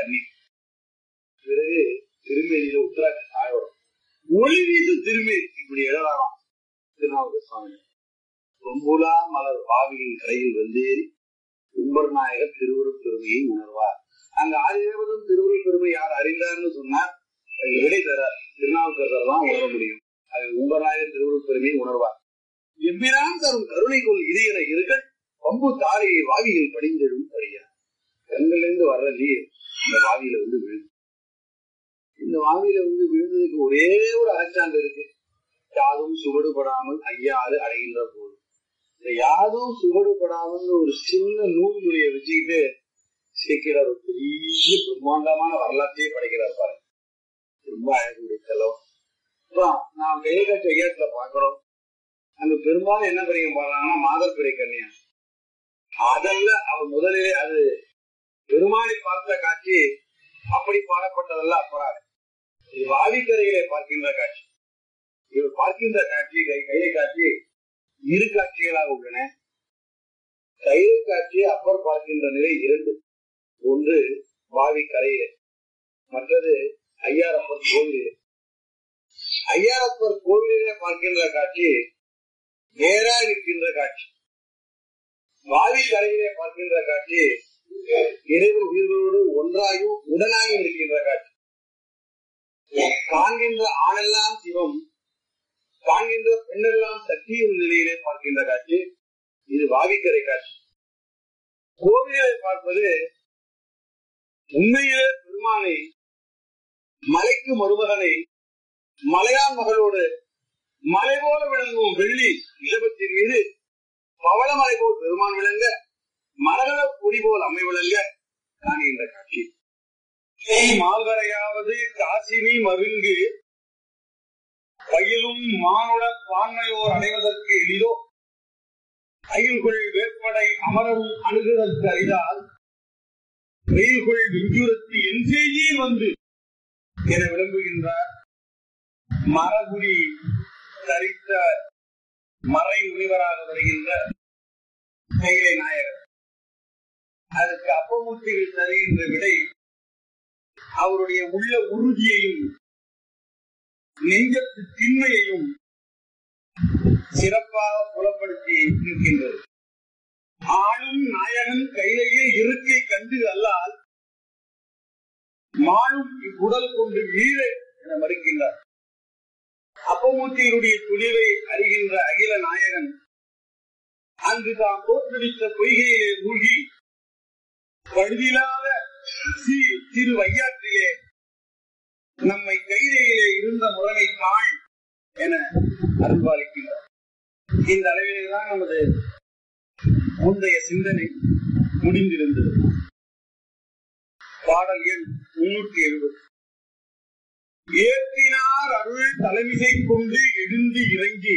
தண்ணீர் பிறகு திருமேனியில உத்தராட்சி சாயப்படும் ஒளி வீசு திருமேனி இப்படி எழுதலாம் திருநாவுக்கர் சுவாமி ரொம்புலா மலர் பாவியின் கரையில் வந்தேறி உம்பர் நாயகர் திருவுருள் பெருமையை உணர்வார் அங்க ஆதிதேவதம் திருவுருள் பெருமை யார் அறிந்தார்னு சொன்னார் அதுக்கு விடை தர திருநாவுக்கரசர் தான் உணர முடியும் அது உம்பர் நாயகர் திருவுருள் பெருமையை உணர்வார் எம்பிரான் தரும் கருணைக்குள் இதயன இருக்கள் பம்பு தாரையை வாவியில் படிந்தெழும் படியா கண்களிலிருந்து வர்ற நீர் இந்த வாவியில வந்து விழுது இந்த வாவியில வந்து விழுந்ததுக்கு ஒரே ஒரு அகச்சான்று இருக்கு யாதும் சுவடுபடாமல் ஐயாறு அடைகின்ற போது இந்த யாதும் சுவடுபடாமல் ஒரு சின்ன நூல் நுழைய வச்சுக்கிட்டு சேர்க்கிறார் ஒரு பெரிய பிரம்மாண்டமான வரலாற்றையே படைக்கிறார் பாருங்க ரொம்ப அழகுடைய செலவு அப்புறம் நாம் கையகாட்சி ஐயாத்துல பாக்குறோம் அங்க பெரும்பாலும் என்ன பிரிக்க பாடுறாங்கன்னா மாதர் பிறை கன்னியா அதல்ல அவர் முதலிலே அது பெருமானை பார்த்த காட்சி அப்படி பாடப்பட்டதல்ல அப்புறம் இது வாவிக்கரையிலே பார்க்கின்ற காட்சி இவர் பார்க்கின்ற காட்சி கை கைலை காட்சி இரு காட்சிகளாக உள்ளன கைலை காட்சி அப்பர் பார்க்கின்ற நிலை இரண்டு ஒன்று வாவி கரையிலே மற்றது ஐயாரப்பர் கோவிலே ஐயாரப்பர் கோவிலிலே பார்க்கின்ற காட்சி நேராக இருக்கின்ற காட்சி வாவி கரையிலே பார்க்கின்ற காட்சி இறைவன் உயிர்களோடு ஒன்றாயும் உடனாயும் இருக்கின்ற காட்சி காண்கின்ற ஆணெல்லாம் சிவம் காண்கின்ற பெண்ணெல்லாம் சக்தியின் நிலையிலே பார்க்கின்ற காட்சி இது வாவிக்கரை காட்சி கோவிலை பார்ப்பது உண்மையிலே பெருமானை மலைக்கு மருமகனை மலையான் மகளோடு மலை போல விளங்கும் வெள்ளி இலபத்தின் மீது பவளமலை போல் பெருமான் விளங்க மரகத பொடி போல் அம்மை விளங்க காணுகின்ற காட்சி மால்வரையாவது காசினி மருங்கு பயிலும் மானுட பான்மையோர் அடைவதற்கு எளிதோ அயில்குள் வேற்படை அமரரும் அணுகுதற்கு அறிதால் வெயில்குள் விஞ்சுரத்து என் செய்தியில் வந்து என விளம்புகின்றார் மரகுடி தரித்த மறை முனிவராக வருகின்ற கைலை நாயகர் அதற்கு அப்பமூர்த்திகள் தருகின்ற விடை அவருடைய உள்ள உறுதியையும் நெஞ்சத்து திண்மையையும் சிறப்பாக புலப்படுத்தி இருக்கின்றது ஆளும் நாயகன் கையிலேயே இருக்கை கண்டு அல்லால் மாளும் இவ்வுடல் கொண்டு வீழ என மறுக்கின்றார் அப்பமூர்த்தியினுடைய துணிவை அறிகின்ற அகில நாயகன் அங்கு தாம் தோற்றுவித்த பொய்கையிலே மூழ்கி பழுதில்லாத சி- திரு வையாற்றிலே நம்மை கைதையிலே இருந்த முறைமை காள் என அருள்பாலிக்கின்றார் இந்த அளவிலேதான் நமது முந்தைய சிந்தனை முடிந்திருந்தது பாடல் எண் முன்னூற்றி எழுபது ஏற்றினார் அருள் தலைமிசை கொண்டு எழுந்து இறங்கி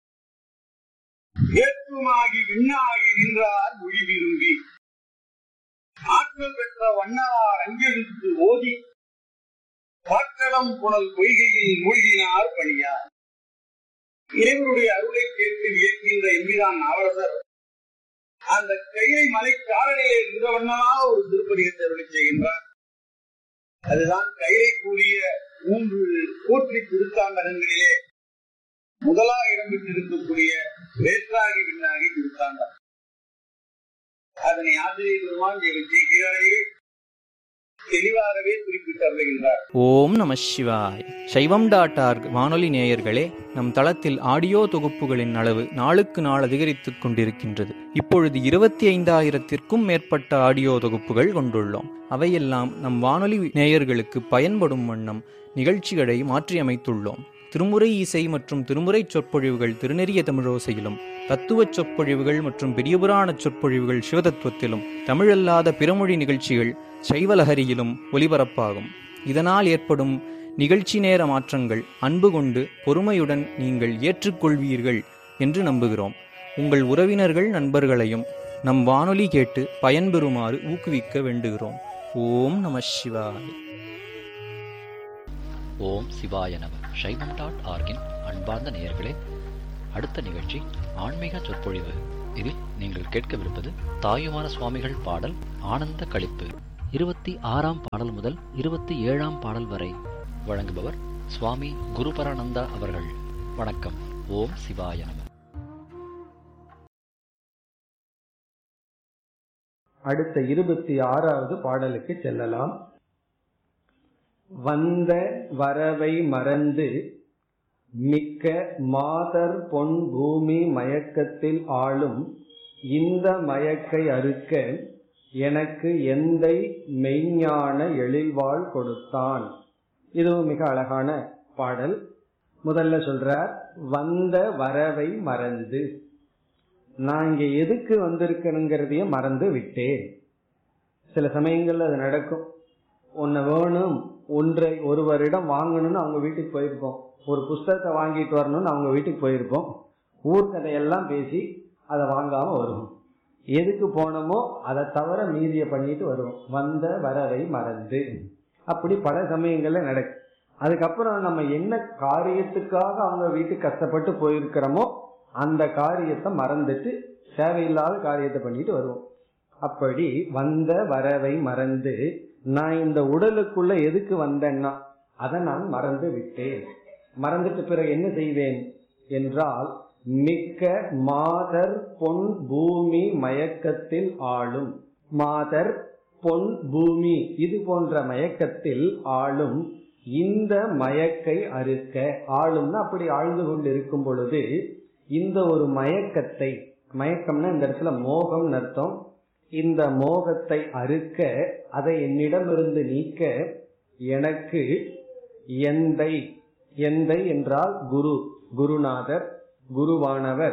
ஏற்றுமாகி விண்ணாகி நின்றார் மொழி விரும்பி ஆற்றல் பெற்ற வண்ணார் அஞ்செழுத்து ஓதி பாக்கடம் புனல் பொய்கையில் மூழ்கினார் பணியார் இறைவனுடைய அருளை கேட்டு வியக்கின்ற எம்பிரான் நாவரசர் அந்த கையை மலை காரணிலே நின்றவண்ணமாக ஒரு திருப்பதிகத்தை அருளை செய்கின்றார் அதுதான் கையை கூடிய மூன்று போற்றி திருத்தாண்டகங்களிலே முதலாக இடம்பெற்றிருக்கக்கூடிய வேற்றாகி விண்ணாகி திருத்தாண்டம் அதனை ஆசிரியர் பெருமான் ஜெயிக்கிறார்கள் தெளிவாகவே குறிப்பிட்டு அருளுகின்றார் ஓம் நம சிவாய் சைவம் டாட் ஆர்க் வானொலி நேயர்களே நம் தளத்தில் ஆடியோ தொகுப்புகளின் அளவு நாளுக்கு நாள் அதிகரித்துக் கொண்டிருக்கின்றது இப்பொழுது இருபத்தி ஐந்தாயிரத்திற்கும் மேற்பட்ட ஆடியோ தொகுப்புகள் கொண்டுள்ளோம் அவையெல்லாம் நம் வானொலி நேயர்களுக்கு பயன்படும் வண்ணம் நிகழ்ச்சிகளை மாற்றியமைத்துள்ளோம் திருமுறை இசை மற்றும் திருமுறை சொற்பொழிவுகள் திருநெறிய தமிழோசையிலும் தத்துவச் சொற்பொழிவுகள் மற்றும் பெரியபுராண சொற்பொழிவுகள் சிவதத்துவத்திலும் தமிழல்லாத பிறமொழி நிகழ்ச்சிகள் சைவலஹரியிலும் ஒலிபரப்பாகும் இதனால் ஏற்படும் நிகழ்ச்சி நேர மாற்றங்கள் அன்பு கொண்டு பொறுமையுடன் நீங்கள் ஏற்றுக்கொள்வீர்கள் என்று நம்புகிறோம் உங்கள் உறவினர்கள் நண்பர்களையும் நம் வானொலி கேட்டு பயன்பெறுமாறு ஊக்குவிக்க வேண்டுகிறோம் ஓம் நம சிவாய ஓம் சிவாய நம சைவம் டாட் ஆர்கின் அன்பார்ந்த நேயர்களே அடுத்த நிகழ்ச்சி ஆன்மீக சொற்பொழிவு இதில் நீங்கள் கேட்கவிருப்பது தாயுமான சுவாமிகள் பாடல் ஆனந்த களிப்பு இருபத்தி ஆறாம் பாடல் முதல் இருபத்தி ஏழாம் பாடல் வரை வழங்குபவர் சுவாமி குருபரானந்தா அவர்கள் வணக்கம் ஓம் சிவாய நம அடுத்த இருபத்தி ஆறாவது பாடலுக்கு செல்லலாம் வந்த வரவை மறந்து மிக்க மாதர் பொன் பூமி மயக்கத்தில் ஆளும் இந்த மயக்கை அறுக்க எனக்கு எந்தை மெய்ஞான எழில்வாள் கொடுத்தான் இதுவும் மிக அழகான பாடல் முதல்ல சொல்றார் வந்த வரவை மறந்து நான் இங்க எதுக்கு வந்திருக்கணுங்கிறதைய மறந்து விட்டேன் சில சமயங்கள்ல அது நடக்கும் ஒன்ன வேணும் ஒன்றை ஒருவரிடம் வாங்கணும்னு அவங்க வீட்டுக்கு போயிருப்போம் ஒரு புஸ்தகத்தை வாங்கிட்டு வரணும்னு அவங்க வீட்டுக்கு போயிருப்போம் ஊர்க்கதையெல்லாம் பேசி அதை வாங்காம வருவோம் எதுக்கு போனோமோ அதை தவிர மீதிய பண்ணிட்டு வருவோம் வந்த வரவை மறந்து அப்படி பல சமயங்கள்ல நடக்கும் அதுக்கப்புறம் நம்ம என்ன காரியத்துக்காக அவங்க வீட்டுக்கு கஷ்டப்பட்டு போயிருக்கிறோமோ அந்த காரியத்தை மறந்துட்டு தேவையில்லாத காரியத்தை பண்ணிட்டு வருவோம் அப்படி வந்த வரவை மறந்து நான் இந்த உடலுக்குள்ள எதுக்கு வந்தேன்னா அதை நான் மறந்து விட்டேன் மறந்துட்டு பிறகு என்ன செய்வேன் என்றால் மிக்க மாதர் பொன் பூமி மயக்கத்தில் ஆளும் மாதர் பொன் பூமி இது போன்ற மயக்கத்தில் ஆளும் இந்த மயக்கை அறுக்க ஆளும்னா அப்படி ஆழ்ந்து கொண்டு இருக்கும் பொழுது இந்த ஒரு மயக்கத்தை மயக்கம்னா இந்த இடத்துல மோகம் அர்த்தம் இந்த மோகத்தை அறுக்க அதை என்னிடமிருந்து நீக்க எனக்கு எந்தை எந்தை என்றால் குரு குருநாதர் குருவானவர்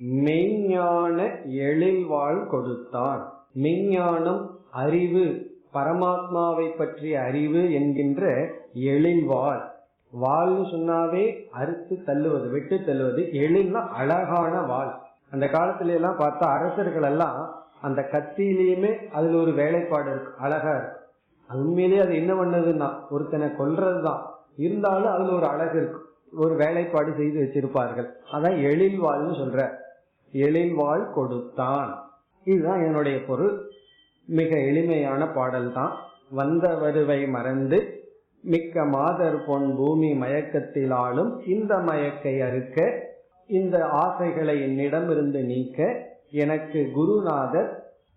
மெய்ஞான எழில்வாள் கொடுத்தான் மெய்ஞானம் அறிவு பரமாத்மாவை பற்றிய அறிவு என்கின்ற எழில்வாள் வாள்னு சொன்னாவே அறுத்து தள்ளுவது வெட்டு தள்ளுவது எழில்னா அழகான வாள் அந்த காலத்துல எல்லாம் பார்த்தா அரசர்கள் எல்லாம் அந்த கத்தியிலயுமே அதுல ஒரு வேலைப்பாடு இருக்கு அழகா இருக்கு அது உண்மையிலேயே அது என்ன பண்ணதுன்னா ஒருத்தனை கொல்றதுதான் இருந்தாலும் அதுல ஒரு அழகு இருக்கு ஒரு வேலைப்பாடு செய்து வச்சிருப்பார்கள் அதான் எழில்வாள்னு சொல்ற எழில்வாள் கொடுத்தான் இதுதான் என்னுடைய பொருள் மிக எளிமையான பாடல் தான் வந்த வருவை மறந்து மிக்க மாதர் பொன் பூமி மயக்கத்தில் ஆளும் இந்த மயக்கை அறுக்க இந்த ஆசைகளை என்னிடமிருந்து நீக்க எனக்கு குருநாதர்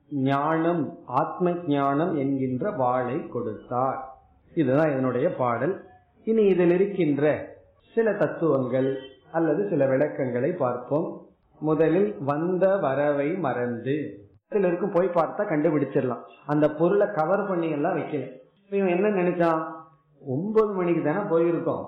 ஞானம் ஆத்ம ஞானம் என்கின்ற வாளை கொடுத்தார் இதுதான் இதனுடைய பாடல் இனி இதில் இருக்கின்ற சில தத்துவங்கள் அல்லது சில விளக்கங்களை பார்ப்போம் முதலில் வந்த வரவை மறந்து இதுல இருக்கும் போய் பார்த்தா கண்டுபிடிச்சிடலாம் அந்த பொருளை கவர் பண்ணி எல்லாம் வைக்கல இவன் என்ன நினைச்சான் ஒன்பது மணிக்கு தானே போயிருக்கோம்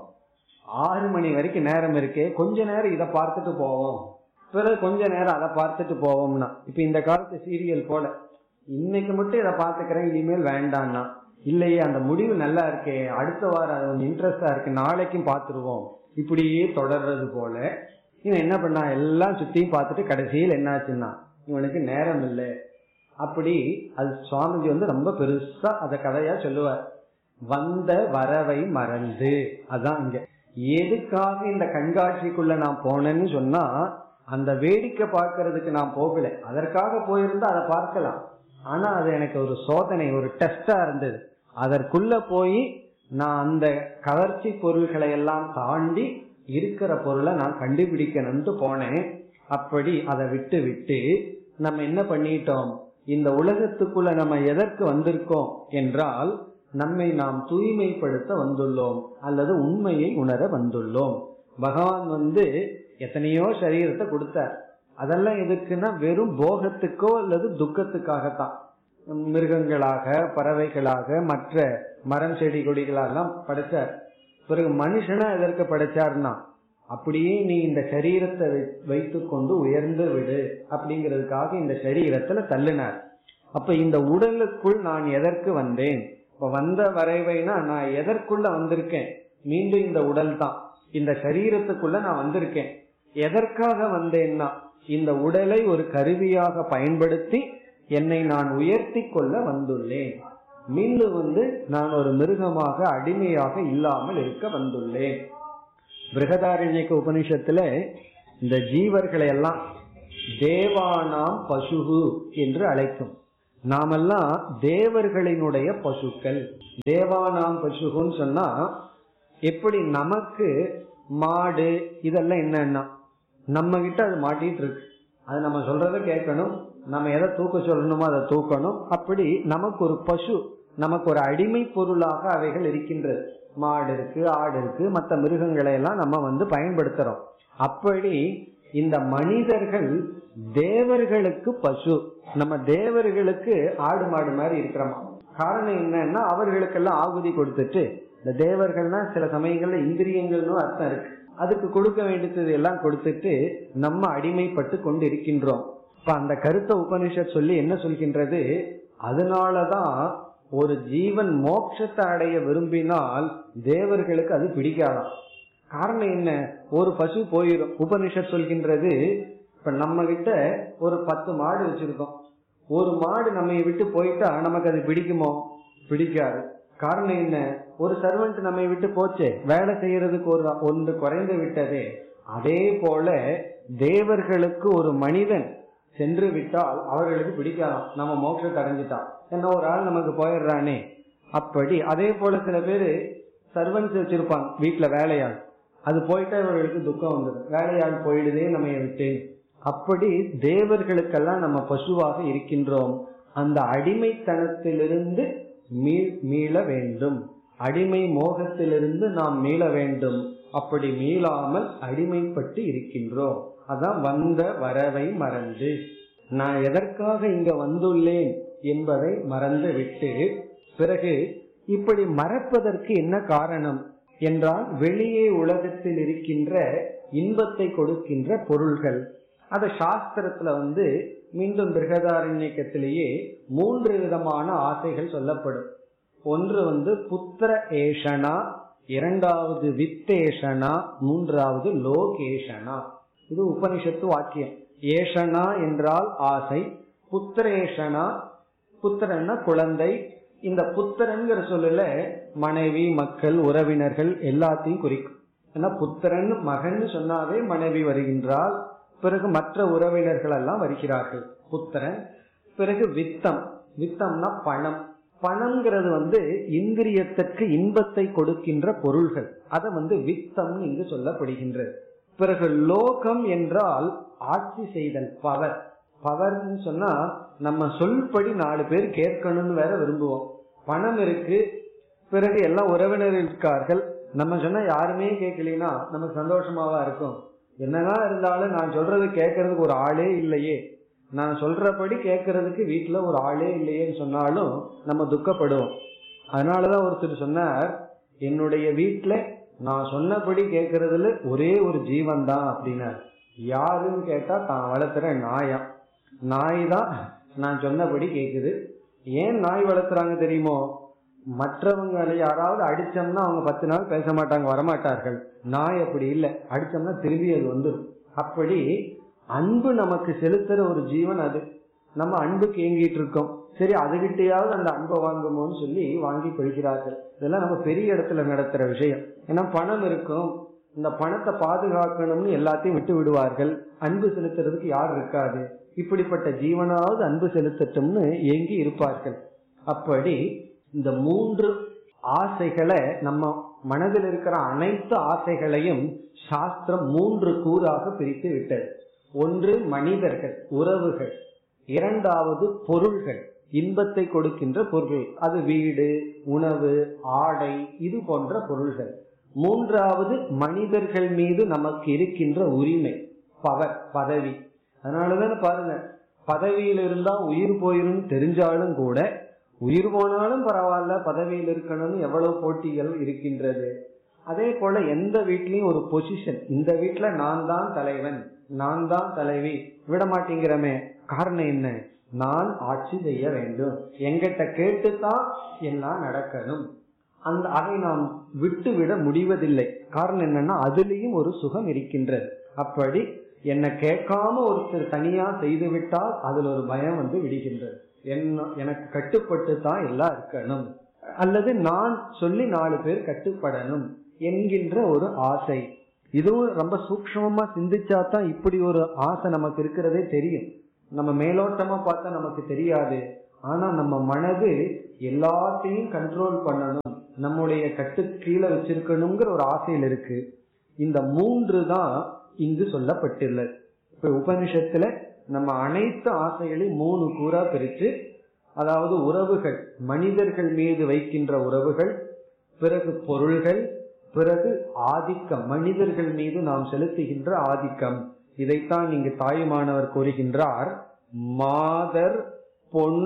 ஆறு மணி வரைக்கும் நேரம் இருக்கே கொஞ்ச நேரம் இதை பார்த்துட்டு போவோம் பிறகு கொஞ்ச நேரம் அதை பார்த்துட்டு போவோம்னா இப்ப இந்த காலத்து சீரியல் போல இன்னைக்கு மட்டும் இதை பாத்துக்கிறேன் இனிமேல் வேண்டாம்னா இல்லையே அந்த முடிவு நல்லா இருக்கே அடுத்த வாரம் அது கொஞ்சம் இன்ட்ரெஸ்டா இருக்கு நாளைக்கும் பாத்துருவோம் இப்படியே தொடர்றது போல இவன் என்ன பண்ணா எல்லாம் சுத்தியும் பார்த்துட்டு கடைசியில் என்னாச்சுன்னா இவனுக்கு நேரம் இல்லை அப்படி அது சுவாமிஜி வந்து ரொம்ப பெருசா அத கதையா சொல்லுவார் வந்த வரவை மறந்து அதான் இங்க எதுக்காக இந்த கண்காட்சிக்குள்ள நான் போனேன்னு சொன்னா அந்த வேடிக்கை பார்க்கறதுக்கு நான் போகல அதற்காக போயிருந்தா அதை பார்க்கலாம் ஆனா அது எனக்கு ஒரு சோதனை ஒரு டெஸ்டா இருந்தது அதற்குள்ள போய் நான் அந்த கவர்ச்சி பொருள்களை எல்லாம் தாண்டி இருக்கிற பொருளை நான் கண்டுபிடிக்கணும்ட்டு போனேன் அப்படி அதை விட்டு விட்டு நம்ம என்ன பண்ணிட்டோம் இந்த உலகத்துக்குள்ள நம்ம எதற்கு வந்திருக்கோம் என்றால் நம்மை நாம் தூய்மைப்படுத்த வந்துள்ளோம் அல்லது உண்மையை உணர வந்துள்ளோம் பகவான் வந்து எத்தனையோ சரீரத்தை கொடுத்தார் அதெல்லாம் எதுக்குன்னா வெறும் போகத்துக்கோ அல்லது துக்கத்துக்காகத்தான் மிருகங்களாக பறவைகளாக மற்ற மரம் செடி கொடிகளெல்லாம் படைச்சார் பிறகு மனுஷனா எதற்கு படைச்சார்னா அப்படியே நீ இந்த சரீரத்தை வைத்து கொண்டு உயர்ந்து விடு அப்படிங்கிறதுக்காக இந்த சரீரத்துல தள்ளினார் அப்ப இந்த உடலுக்குள் நான் எதற்கு வந்தேன் இப்ப வந்த வரைவைனா நான் எதற்குள்ள வந்திருக்கேன் மீண்டும் இந்த உடல் தான் இந்த சரீரத்துக்குள்ள நான் வந்திருக்கேன் எதற்காக வந்தேன்னா இந்த உடலை ஒரு கருவியாக பயன்படுத்தி என்னை நான் உயர்த்தி கொள்ள வந்துள்ளேன் மீண்டும் வந்து நான் ஒரு மிருகமாக அடிமையாக இல்லாமல் இருக்க வந்துள்ளேன் பிருகதாரண்யக்க உபனிஷத்துல இந்த ஜீவர்களை எல்லாம் தேவானாம் பசுகு என்று அழைக்கும் நாமெல்லாம் தேவர்களினுடைய பசுக்கள் தேவானாம் பசுகுன்னு சொன்னா எப்படி நமக்கு மாடு இதெல்லாம் என்னன்னா நம்ம கிட்ட அது மாட்டிட்டு இருக்கு அது நம்ம சொல்றத கேட்கணும் நம்ம எதை தூக்க சொல்லணுமோ அதை தூக்கணும் அப்படி நமக்கு ஒரு பசு நமக்கு ஒரு அடிமை பொருளாக அவைகள் இருக்கின்றது மாடு இருக்கு ஆடு இருக்கு மற்ற மிருகங்களை எல்லாம் நம்ம வந்து பயன்படுத்துறோம் அப்படி இந்த மனிதர்கள் தேவர்களுக்கு பசு நம்ம தேவர்களுக்கு ஆடு மாடு மாதிரி இருக்கிறோமா காரணம் என்னன்னா அவர்களுக்கெல்லாம் ஆகுதி கொடுத்துட்டு இந்த தேவர்கள்னா சில சமயங்கள்ல இந்திரியங்கள்னு அர்த்தம் இருக்கு அதுக்கு கொடுக்க வேண்டியது எல்லாம் கொடுத்துட்டு நம்ம அடிமைப்பட்டு கொண்டு இருக்கின்றோம் இப்ப அந்த கருத்தை உபனிஷத் சொல்லி என்ன சொல்கின்றது அதனாலதான் ஒரு ஜீவன் மோட்சத்தை அடைய விரும்பினால் தேவர்களுக்கு அது பிடிக்காதாம் காரணம் என்ன ஒரு பசு போயிடும் உபனிஷத் சொல்கின்றது இப்ப நம்ம கிட்ட ஒரு பத்து மாடு வச்சிருக்கோம் ஒரு மாடு நம்ம விட்டு போயிட்டா நமக்கு அது பிடிக்குமோ பிடிக்காது காரணம் என்ன ஒரு சர்வெண்ட் நம்மை விட்டு போச்சே வேலை செய்யறதுக்கு ஒரு ஒன்று குறைந்து விட்டதே அதே போல தேவர்களுக்கு ஒரு மனிதன் சென்று விட்டால் அவர்களுக்கு பிடிக்காதாம் நம்ம மோட்சத்தை அடைஞ்சிட்டான் என்ன ஒரு ஆள் நமக்கு போயிடுறானே அப்படி அதே போல சில பேரு சர்வன்ஸ் வச்சிருப்பாங்க வீட்டுல வேலையாள் அது போயிட்டா இவர்களுக்கு துக்கம் வந்துடும் வேலையாள் போயிடுதே நம்ம விட்டேன் அப்படி தேவர்களுக்கெல்லாம் நம்ம பசுவாக இருக்கின்றோம் அந்த அடிமைத்தனத்திலிருந்து மீள வேண்டும் அடிமை மோகத்திலிருந்து நாம் மீள வேண்டும் அப்படி மீளாமல் அடிமைப்பட்டு இருக்கின்றோம் அதான் வந்த வரவை மறந்து நான் எதற்காக இங்க வந்துள்ளேன் என்பதை மறந்து விட்டு பிறகு இப்படி மறப்பதற்கு என்ன காரணம் என்றால் வெளியே உலகத்தில் இருக்கின்ற இன்பத்தை கொடுக்கின்ற பொருள்கள் அத சாஸ்திரத்துல வந்து மீண்டும் பிருகதாரண்யக்கத்திலேயே மூன்று விதமான ஆசைகள் சொல்லப்படும் ஒன்று வந்து புத்திர ஏஷனா இரண்டாவது வித்தேஷனா மூன்றாவது லோகேஷனா இது உபனிஷத்து வாக்கியம் ஏஷனா என்றால் ஆசை புத்திரேஷனா புத்திரன்னா குழந்தை இந்த புத்திரன்கிற சொல்லல மனைவி மக்கள் உறவினர்கள் எல்லாத்தையும் குறிக்கும் ஏன்னா புத்திரன் மகன் சொன்னாவே மனைவி வருகின்றால் பிறகு மற்ற உறவினர்கள் எல்லாம் வருகிறார்கள் புத்திரன் பிறகு வித்தம் வித்தம்னா பணம் பணம்ங்கிறது வந்து இந்திரியத்திற்கு இன்பத்தை கொடுக்கின்ற பொருள்கள் அதை வந்து வித்தம் இங்கு சொல்லப்படுகின்றது பிறகு லோகம் என்றால் ஆட்சி செய்தல் பவர் பவர்னு சொன்னா நம்ம சொல்படி நாலு பேர் கேட்கணும்னு வேற விரும்புவோம் பணம் இருக்கு பிறகு எல்லாம் உறவினர் இருக்கார்கள் நம்ம சொன்னா யாருமே கேட்கலனா நமக்கு சந்தோஷமாவா இருக்கும் என்னதான் இருந்தாலும் நான் சொல்றது கேட்கறதுக்கு ஒரு ஆளே இல்லையே நான் சொல்றபடி கேட்கறதுக்கு வீட்டுல ஒரு ஆளே இல்லையேன்னு சொன்னாலும் நம்ம துக்கப்படுவோம் அதனாலதான் ஒருத்தர் சொன்னார் என்னுடைய வீட்டுல நான் சொன்னபடி கேட்கறதுல ஒரே ஒரு ஜீவன் தான் அப்படின்னார் யாருன்னு கேட்டா தான் வளர்த்துற நாயா நாய் தான் நான் சொன்னபடி கேக்குது ஏன் நாய் வளர்த்துறாங்க தெரியுமோ மற்றவங்களை யாராவது அடிச்சோம்னா அவங்க பத்து நாள் பேச மாட்டாங்க வரமாட்டார்கள் நாய் அப்படி இல்லை அடிச்சோம்னா திரும்பி அது வந்துடும் அப்படி அன்பு நமக்கு செலுத்துற ஒரு ஜீவன் அது நம்ம அன்புக்கு ஏங்கிட்டு இருக்கோம் சரி அதுகிட்டயாவது அந்த அன்பை வாங்குமோன்னு சொல்லி வாங்கி கொள்கிறார்கள் இதெல்லாம் நம்ம பெரிய இடத்துல நடத்துற விஷயம் ஏன்னா பணம் இருக்கும் இந்த பணத்தை பாதுகாக்கணும்னு எல்லாத்தையும் விட்டு விடுவார்கள் அன்பு செலுத்துறதுக்கு யார் இருக்காது இப்படிப்பட்ட ஜீவனாவது அன்பு செலுத்தட்டும்னு ஏங்கி இருப்பார்கள் அப்படி இந்த மூன்று ஆசைகளை நம்ம மனதில் இருக்கிற அனைத்து ஆசைகளையும் சாஸ்திரம் மூன்று கூறாக பிரித்து விட்டது ஒன்று மனிதர்கள் உறவுகள் இரண்டாவது பொருள்கள் இன்பத்தை கொடுக்கின்ற பொருள் அது வீடு உணவு ஆடை இது போன்ற பொருள்கள் மூன்றாவது மனிதர்கள் மீது நமக்கு இருக்கின்ற உரிமை பவர் பதவி அதனாலதான் பாருங்க பதவியில் இருந்தா உயிர் போயிரும் தெரிஞ்சாலும் கூட உயிர் போனாலும் பரவாயில்ல பதவியில் இருக்கணும்னு எவ்வளவு போட்டிகள் இருக்கின்றது அதே போல எந்த வீட்லயும் ஒரு பொசிஷன் இந்த வீட்டுல நான் தான் தலைவன் நான் தான் தலைவி விட மாட்டேங்கிறமே காரணம் என்ன நான் ஆட்சி செய்ய வேண்டும் எங்கிட்ட கேட்டுத்தான் எல்லாம் நடக்கணும் அந்த அதை நாம் விட்டு விட முடிவதில்லை காரணம் என்னன்னா அதுலயும் ஒரு சுகம் இருக்கின்றது அப்படி என்னை கேட்காம ஒருத்தர் தனியா செய்து விட்டால் அதுல ஒரு பயம் வந்து விடுகின்றது என்ன எனக்கு கட்டுப்பட்டு தான் எல்லாம் இருக்கணும் அல்லது நான் சொல்லி நாலு பேர் கட்டுப்படணும் என்கின்ற ஒரு ஆசை இதுவும் ரொம்ப சூக்மமா சிந்திச்சா தான் இப்படி ஒரு ஆசை நமக்கு இருக்கிறதே தெரியும் நம்ம மேலோட்டமா பார்த்தா நமக்கு தெரியாது ஆனா நம்ம மனது எல்லாத்தையும் கண்ட்ரோல் பண்ணணும் நம்முடைய கட்டு கீழே வச்சிருக்கணுங்கிற ஒரு ஆசையில் இருக்கு இந்த மூன்று தான் இங்கு சொல்லப்பட்டுள்ளது இப்ப உபனிஷத்துல நம்ம அனைத்து ஆசைகளையும் மூணு கூறா பிரித்து அதாவது உறவுகள் மனிதர்கள் மீது வைக்கின்ற உறவுகள் பிறகு பொருள்கள் பிறகு ஆதிக்கம் மனிதர்கள் மீது நாம் செலுத்துகின்ற ஆதிக்கம் இதைத்தான் இங்கு தாயுமானவர் கூறுகின்றார் மாதர் பொன்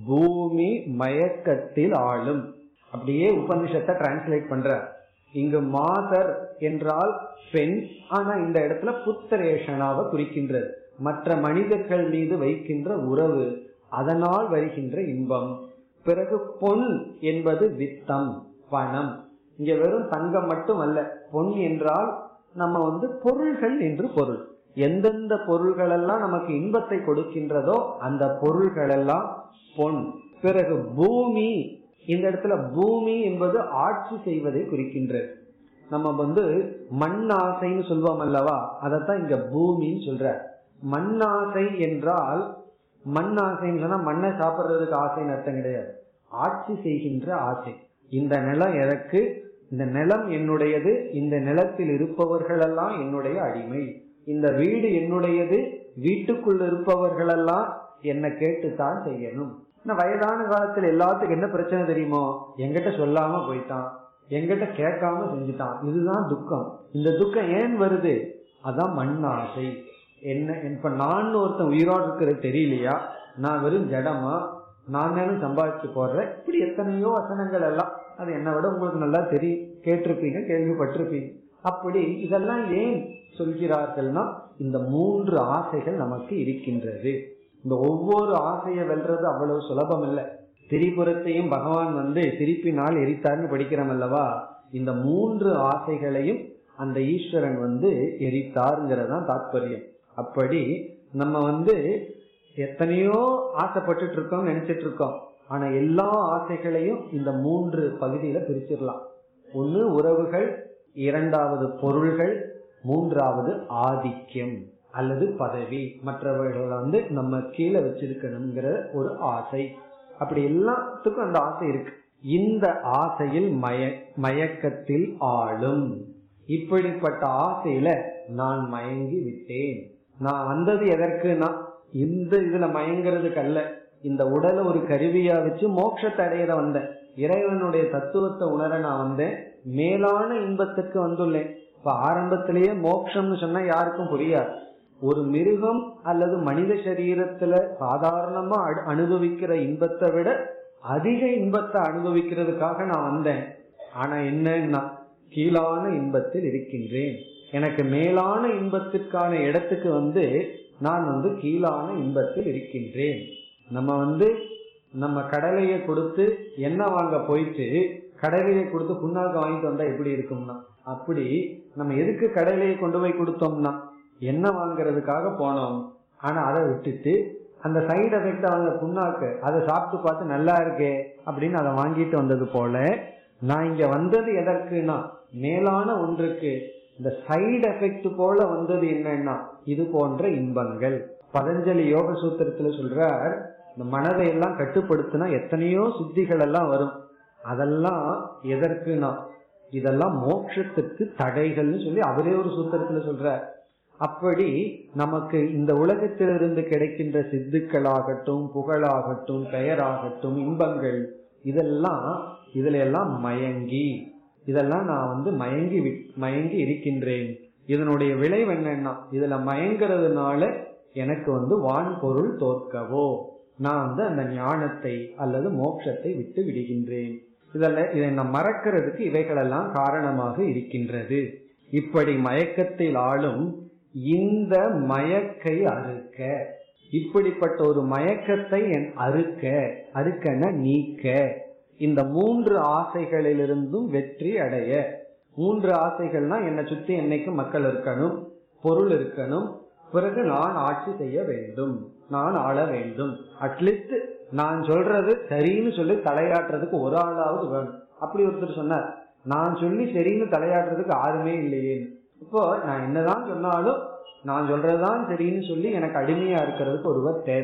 பூமி மயக்கத்தில் ஆளும் அப்படியே உபனிஷத்தை டிரான்ஸ்லேட் பண்ற இங்கு மாதர் என்றால் பெண் ஆனா இந்த இடத்துல புத்திரேஷனாவை குறிக்கின்றது மற்ற மனிதர்கள் மீது வைக்கின்ற உறவு அதனால் வருகின்ற இன்பம் பிறகு பொன் என்பது வித்தம் பணம் இங்க வெறும் தங்கம் மட்டும் அல்ல பொன் என்றால் நம்ம வந்து பொருள்கள் என்று பொருள் எந்தெந்த பொருள்கள் எல்லாம் நமக்கு இன்பத்தை கொடுக்கின்றதோ அந்த பொருள்கள் எல்லாம் பொன் பிறகு பூமி இந்த இடத்துல பூமி என்பது ஆட்சி செய்வதை குறிக்கின்றது நம்ம வந்து மண் ஆசைன்னு சொல்வோம் அல்லவா அதைத்தான் இங்க பூமின்னு சொல்ற மண்ணாசை என்றால் மண் ஆசைன்னு சொன்னா மண்ணை சாப்பிடுறதுக்கு ஆசைன்னு அர்த்தம் கிடையாது ஆட்சி செய்கின்ற ஆசை இந்த நிலம் எனக்கு இந்த நிலம் என்னுடையது இந்த நிலத்தில் இருப்பவர்களெல்லாம் என்னுடைய அடிமை இந்த வீடு என்னுடையது வீட்டுக்குள் இருப்பவர்களெல்லாம் என்ன கேட்டுத்தான் செய்யணும் வயதான காலத்துல எல்லாத்துக்கும் என்ன பிரச்சனை தெரியுமோ எங்கிட்ட சொல்லாம போயிட்டான் எங்கிட்ட கேட்காம செஞ்சுட்டான் இதுதான் துக்கம் இந்த துக்கம் ஏன் வருது அதான் மண் ஆசை என்ன இப்ப நான் ஒருத்தன் உயிரோடு இருக்கிறது தெரியலையா நான் வெறும் ஜடமா நான் தானும் சம்பாதிச்சு போடுறேன் இப்படி எத்தனையோ வசனங்கள் எல்லாம் அது என்னை விட உங்களுக்கு நல்லா தெரியும் கேட்டிருப்பீங்க கேள்விப்பட்டிருப்பீங்க அப்படி இதெல்லாம் ஏன் சொல்கிறார்கள்னா இந்த மூன்று ஆசைகள் நமக்கு இருக்கின்றது இந்த ஒவ்வொரு ஆசையை வெல்றது அவ்வளவு சுலபம் இல்லை திரிபுரத்தையும் பகவான் வந்து திருப்பினால் எரித்தார்னு படிக்கிறோம் அல்லவா இந்த மூன்று ஆசைகளையும் அந்த ஈஸ்வரன் வந்து எரித்தாருங்கிறதான் தாத்பரியம் அப்படி நம்ம வந்து எத்தனையோ ஆசைப்பட்டுட்டு இருக்கோம் நினைச்சிட்டு இருக்கோம் ஆனா எல்லா ஆசைகளையும் இந்த மூன்று பகுதியில பிரிச்சிடலாம் ஒன்னு உறவுகள் இரண்டாவது பொருள்கள் மூன்றாவது ஆதிக்கம் அல்லது பதவி மற்றவர்களை வந்து நம்ம கீழே வச்சிருக்கணுங்கிற ஒரு ஆசை அப்படி எல்லாத்துக்கும் அந்த ஆசை இருக்கு இந்த ஆசையில் மய மயக்கத்தில் ஆளும் இப்படிப்பட்ட ஆசையில நான் மயங்கி விட்டேன் நான் வந்தது எதற்குனா இந்த இதுல மயங்கிறதுக்கு அல்ல இந்த உடலை ஒரு கருவியா வச்சு மோட்சத்தை அடையிற வந்தேன் இறைவனுடைய தத்துவத்தை உணர நான் வந்தேன் மேலான இன்பத்துக்கு வந்துள்ளேன் இப்ப ஆரம்பத்திலேயே மோட்சம்னு சொன்னா யாருக்கும் புரியாது ஒரு மிருகம் அல்லது மனித சரீரத்துல சாதாரணமா அனுபவிக்கிற இன்பத்தை விட அதிக இன்பத்தை அனுபவிக்கிறதுக்காக நான் வந்தேன் ஆனா என்னன்னா கீழான இன்பத்தில் இருக்கின்றேன் எனக்கு மேலான இன்பத்திற்கான இடத்துக்கு வந்து நான் வந்து கீழான இன்பத்தில் இருக்கின்றேன் நம்ம வந்து நம்ம கடலையை கொடுத்து எண்ணெய் வாங்க போயிட்டு கடலையை கொடுத்து புண்ணாக்கு வாங்கிட்டு வந்தா எப்படி இருக்கும்னா அப்படி நம்ம எதுக்கு கடலையை கொண்டு போய் கொடுத்தோம்னா எண்ணெய் வாங்குறதுக்காக போனோம் ஆனா அதை விட்டுட்டு அந்த சைடு எஃபெக்ட் அவங்க புண்ணாக்கு அதை சாப்பிட்டு பார்த்து நல்லா இருக்கே அப்படின்னு அதை வாங்கிட்டு வந்தது போல நான் இங்க வந்தது எதற்குனா மேலான ஒன்றுக்கு இந்த சைடு எஃபெக்ட் போல வந்தது என்னன்னா இது போன்ற இன்பங்கள் பதஞ்சலி யோக சூத்திரத்துல சொல்றார் இந்த மனதை எல்லாம் கட்டுப்படுத்தினா எத்தனையோ சித்திகள் எல்லாம் வரும் அதெல்லாம் எதற்குனா இதெல்லாம் மோட்சத்துக்கு தடைகள்னு சொல்லி அவரே ஒரு சூத்திரத்துல சொல்றார் அப்படி நமக்கு இந்த உலகத்திலிருந்து கிடைக்கின்ற சித்துக்களாகட்டும் புகழாகட்டும் பெயராகட்டும் இன்பங்கள் இதெல்லாம் இதுல எல்லாம் மயங்கி இதெல்லாம் நான் வந்து மயங்கி மயங்கி இருக்கின்றேன் இதனுடைய விளைவு என்னன்னா இதுல மயங்கிறதுனால எனக்கு வந்து வான் பொருள் தோற்கவோ நான் வந்து அந்த ஞானத்தை அல்லது மோட்சத்தை விட்டு விடுகின்றேன் இதெல்லாம் இதை நான் மறக்கிறதுக்கு இவைகளெல்லாம் காரணமாக இருக்கின்றது இப்படி மயக்கத்தில் ஆளும் இந்த மயக்கை அறுக்க இப்படிப்பட்ட ஒரு மயக்கத்தை என் அறுக்க அறுக்கன நீக்க இந்த மூன்று ஆசைகளிலிருந்தும் வெற்றி அடைய மூன்று ஆசைகள்னா என்னை சுத்தி என்னைக்கு மக்கள் இருக்கணும் பொருள் இருக்கணும் பிறகு நான் ஆட்சி செய்ய வேண்டும் நான் ஆள வேண்டும் அட்லீஸ்ட் நான் சொல்றது சரின்னு சொல்லி தலையாட்டுறதுக்கு ஒரு ஆளாவது வேணும் அப்படி ஒருத்தர் சொன்னார் நான் சொல்லி சரின்னு தலையாட்டுறதுக்கு யாருமே இல்லையே இப்போ நான் என்னதான் சொன்னாலும் நான் சொல்றதுதான் சரின்னு சொல்லி எனக்கு அடிமையா இருக்கிறதுக்கு ஒருவர் தேவை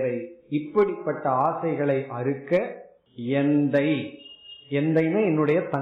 இப்படிப்பட்ட ஆசைகளை அறுக்க எந்தை எந்தைன்னு என்னுடைய